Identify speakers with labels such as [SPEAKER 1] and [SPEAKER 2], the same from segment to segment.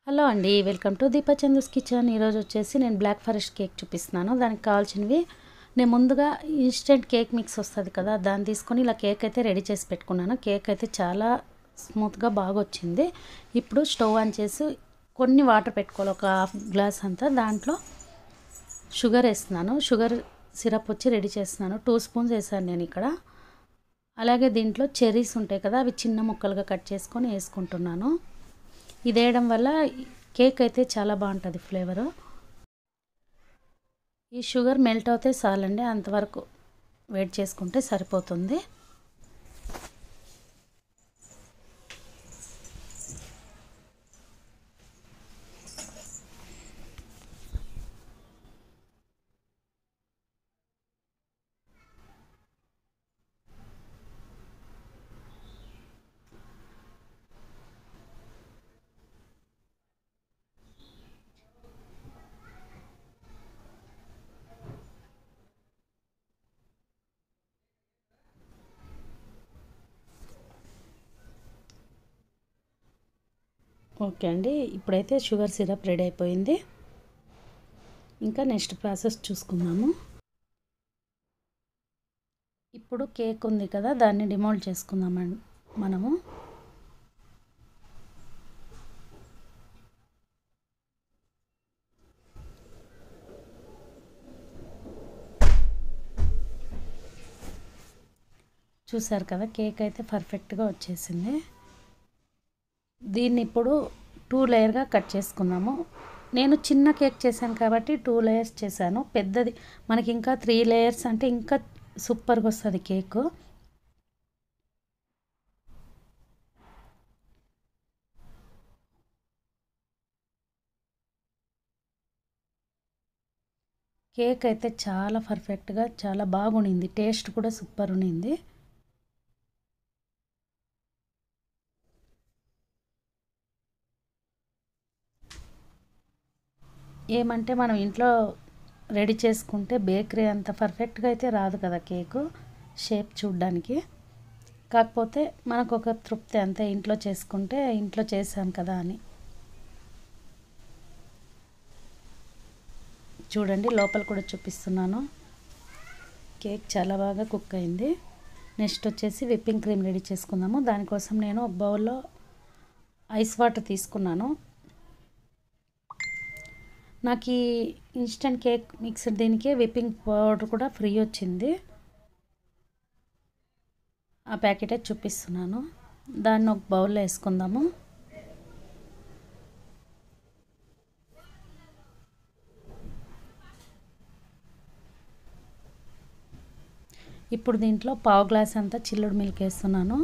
[SPEAKER 1] hello అండి welcome to Deepa Chandu's kitchen ఈరోజు వచ్చేసి నేను బ్లాక్ ఫారెస్ట్ కేక్ చూపిస్తున్నాను దానికి కావాల్సినవి నేను ముందుగా ఇన్స్టెంట్ కేక్ మిక్స్ వస్తుంది కదా దాన్ని తీసుకొని ఇలా కేక్ అయితే రెడీ చేసి పెట్టుకున్నాను కేక్ అయితే చాలా స్మూత్గా బాగా వచ్చింది ఇప్పుడు స్టవ్ ఆన్ చేసి కొన్ని వాటర్ పెట్టుకోవాలి ఒక హాఫ్ గ్లాస్ అంతా దాంట్లో షుగర్ వేస్తున్నాను షుగర్ సిరప్ వచ్చి రెడీ చేస్తున్నాను టూ స్పూన్స్ వేసాను నేను ఇక్కడ అలాగే దీంట్లో చెర్రీస్ ఉంటాయి కదా అవి చిన్న ముక్కలుగా కట్ చేసుకొని వేసుకుంటున్నాను ఇది వేయడం వల్ల కేక్ అయితే చాలా బాగుంటుంది ఫ్లేవరు ఈ షుగర్ మెల్ట్ అవుతే చాలండి అంతవరకు వెయిట్ చేసుకుంటే సరిపోతుంది ఓకే అండి ఇప్పుడైతే షుగర్ సిరప్ రెడీ అయిపోయింది ఇంకా నెక్స్ట్ ప్రాసెస్ చూసుకుందాము ఇప్పుడు కేక్ ఉంది కదా దాన్ని డిమోల్డ్ చేసుకుందామండి మనము చూసారు కదా కేక్ అయితే పర్ఫెక్ట్గా వచ్చేసింది దీన్ని ఇప్పుడు టూ లేయర్గా కట్ చేసుకుందాము నేను చిన్న కేక్ చేశాను కాబట్టి టూ లేయర్స్ చేశాను పెద్దది మనకి ఇంకా త్రీ లేయర్స్ అంటే ఇంకా సూపర్గా వస్తుంది కేకు కేక్ అయితే చాలా పర్ఫెక్ట్గా చాలా బాగుండింది టేస్ట్ కూడా సూపర్ ఉండింది ఏమంటే మనం ఇంట్లో రెడీ చేసుకుంటే బేకరీ అంత పర్ఫెక్ట్గా అయితే రాదు కదా కేకు షేప్ చూడ్డానికి కాకపోతే మనకు ఒక తృప్తి అంతే ఇంట్లో చేసుకుంటే ఇంట్లో చేసాం కదా అని చూడండి లోపల కూడా చూపిస్తున్నాను కేక్ చాలా బాగా కుక్ అయింది నెక్స్ట్ వచ్చేసి విప్పింగ్ క్రీమ్ రెడీ చేసుకుందాము దానికోసం నేను ఒక బౌల్లో ఐస్ వాటర్ తీసుకున్నాను నాకు ఈ ఇన్స్టెంట్ కేక్ మిక్సర్ దీనికే విప్పింగ్ పౌడర్ కూడా ఫ్రీ వచ్చింది ఆ ప్యాకెటే చూపిస్తున్నాను దాన్ని ఒక బౌల్లో వేసుకుందాము ఇప్పుడు దీంట్లో పావు గ్లాస్ అంతా చిల్లుడు మిల్క్ వేస్తున్నాను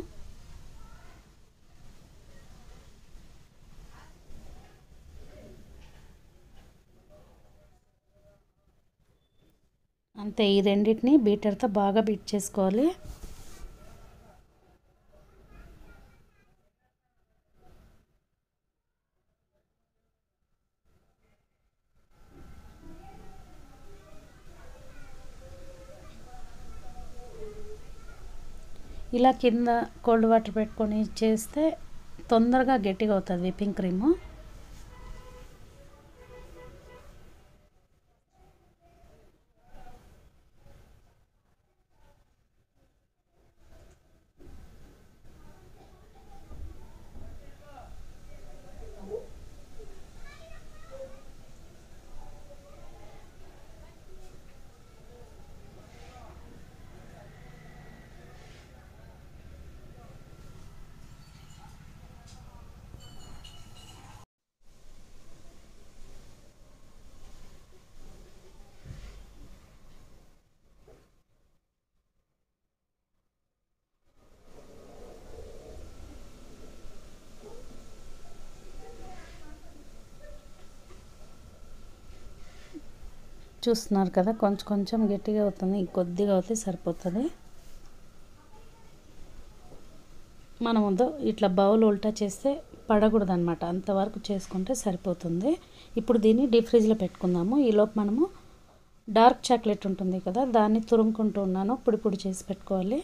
[SPEAKER 1] అంతే ఈ రెండింటిని బీటర్తో బాగా బీట్ చేసుకోవాలి ఇలా కింద కోల్డ్ వాటర్ పెట్టుకొని చేస్తే తొందరగా గట్టిగా అవుతుంది విప్పింగ్ క్రీము చూస్తున్నారు కదా కొంచెం కొంచెం గట్టిగా అవుతుంది కొద్దిగా అవుతే సరిపోతుంది మనం ఇట్లా బౌల్ ఉల్టా చేస్తే పడకూడదు అనమాట అంతవరకు చేసుకుంటే సరిపోతుంది ఇప్పుడు దీన్ని డీప్ ఫ్రిడ్జ్లో పెట్టుకుందాము ఈలోపు మనము డార్క్ చాక్లెట్ ఉంటుంది కదా దాన్ని తురుముకుంటూ ఉన్నాను పొడి పొడి చేసి పెట్టుకోవాలి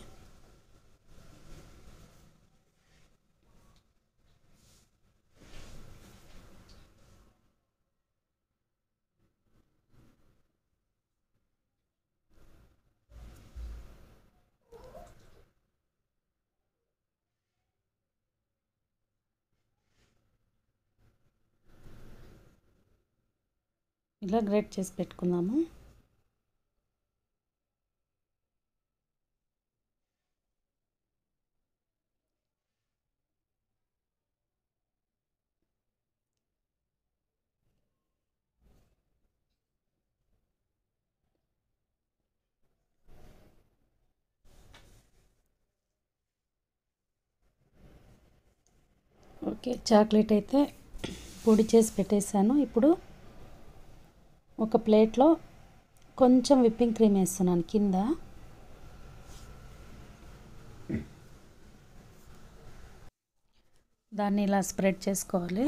[SPEAKER 1] ఇలా గ్రేట్ చేసి పెట్టుకుందాము ఓకే చాక్లెట్ అయితే పొడి చేసి పెట్టేశాను ఇప్పుడు ఒక ప్లేట్లో కొంచెం విప్పింగ్ క్రీమ్ వేస్తున్నాను కింద దాన్ని ఇలా స్ప్రెడ్ చేసుకోవాలి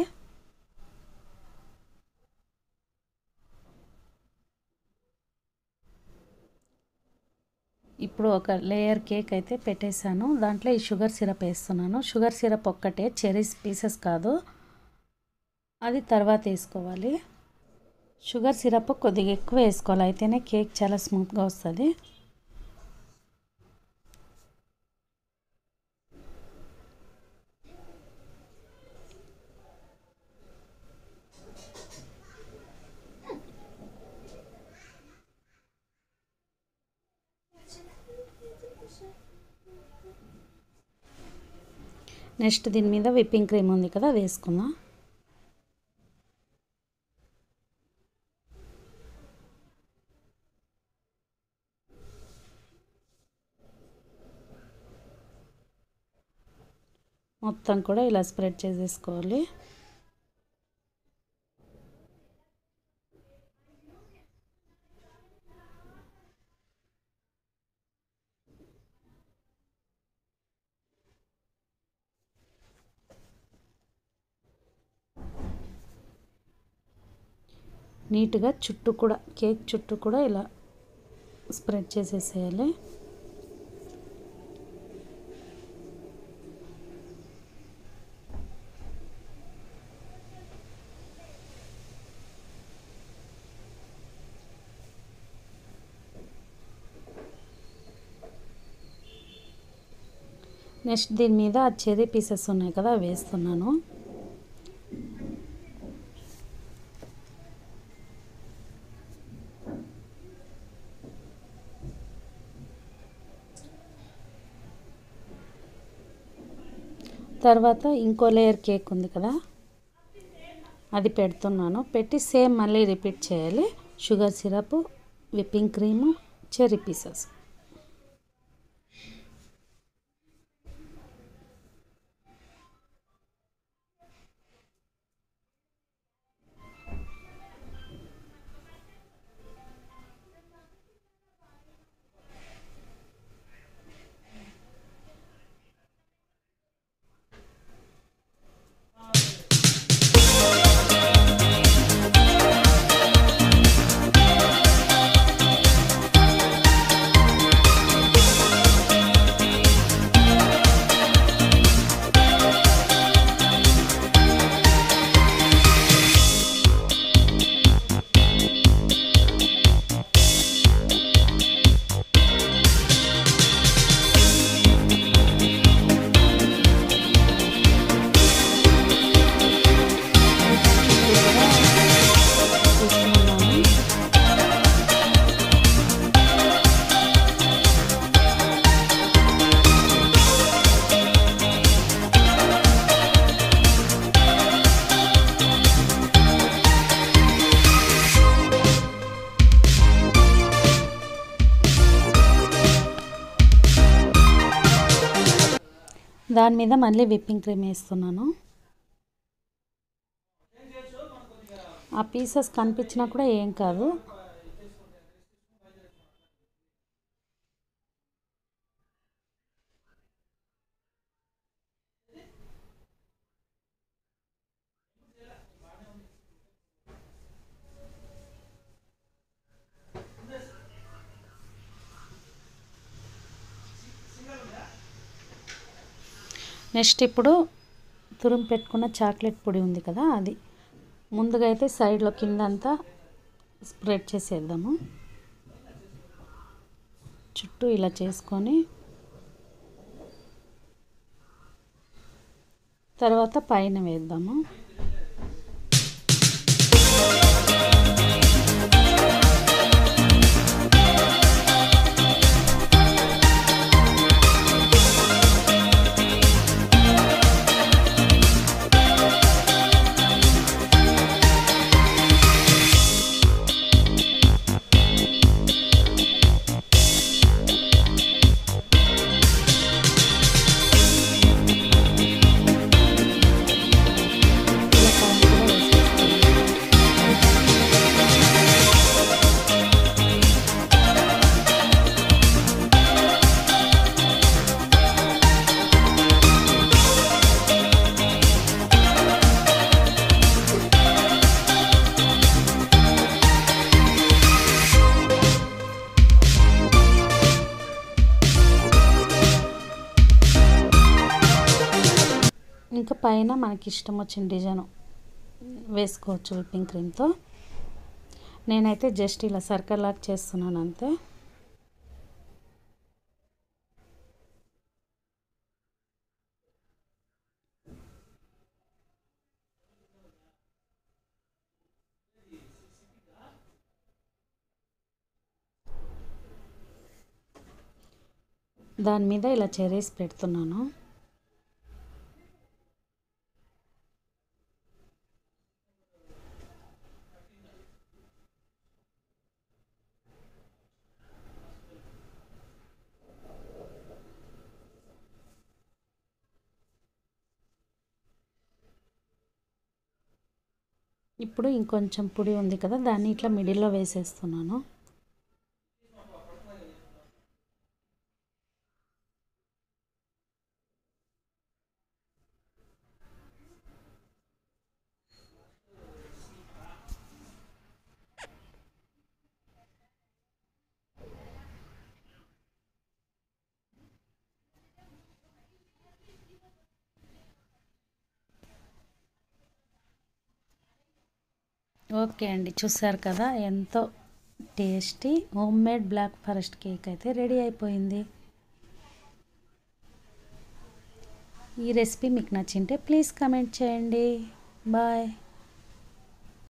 [SPEAKER 1] ఇప్పుడు ఒక లేయర్ కేక్ అయితే పెట్టేశాను దాంట్లో ఈ షుగర్ సిరప్ వేస్తున్నాను షుగర్ సిరప్ ఒక్కటే చెరీస్ పీసెస్ కాదు అది తర్వాత వేసుకోవాలి షుగర్ సిరప్ కొద్దిగా ఎక్కువ వేసుకోవాలి అయితేనే కేక్ చాలా స్మూత్గా వస్తుంది నెక్స్ట్ దీని మీద విప్పింగ్ క్రీమ్ ఉంది కదా అది వేసుకుందాం మొత్తం కూడా ఇలా స్ప్రెడ్ చేసేసుకోవాలి నీట్గా చుట్టూ కూడా కేక్ చుట్టూ కూడా ఇలా స్ప్రెడ్ చేసేసేయాలి నెక్స్ట్ దీని మీద ఆ చెరీ పీసెస్ ఉన్నాయి కదా అవి వేస్తున్నాను తర్వాత ఇంకో లేయర్ కేక్ ఉంది కదా అది పెడుతున్నాను పెట్టి సేమ్ మళ్ళీ రిపీట్ చేయాలి sugar syrup whipping cream cherry pieces దాని మీద మళ్ళీ విప్పింగ్ క్రీమ్ వేస్తున్నాను ఆ పీసెస్ కనిపించినా కూడా ఏం కాదు నెక్స్ట్ ఇప్పుడు తురుము పెట్టుకున్న చాక్లెట్ పొడి ఉంది కదా అది ముందుగా అయితే సైడ్లో కింద అంతా స్ప్రెడ్ చేసేద్దాము చుట్టూ ఇలా చేసుకొని తర్వాత పైన వేద్దాము పైన మనకి ఇష్టం వచ్చిన డిజైన్ వేసుకోవచ్చు విప్పింగ్ క్రీమ్తో నేనైతే జస్ట్ ఇలా సర్కిల్ లాగా చేస్తున్నాను అంతే దాని మీద ఇలా చెరీస్ పెడుతున్నాను ఇప్పుడు ఇంకొంచెం పొడి ఉంది కదా దాన్ని ఇట్లా మిడిల్లో వేసేస్తున్నాను ఓకే అండి చూసారు కదా ఎంతో tasty home made black forest cake అయితే రెడీ అయిపోయింది ఈ రెసిపీ మీకు నచ్చింటే ప్లీజ్ కమెంట్ చేయండి బాయ్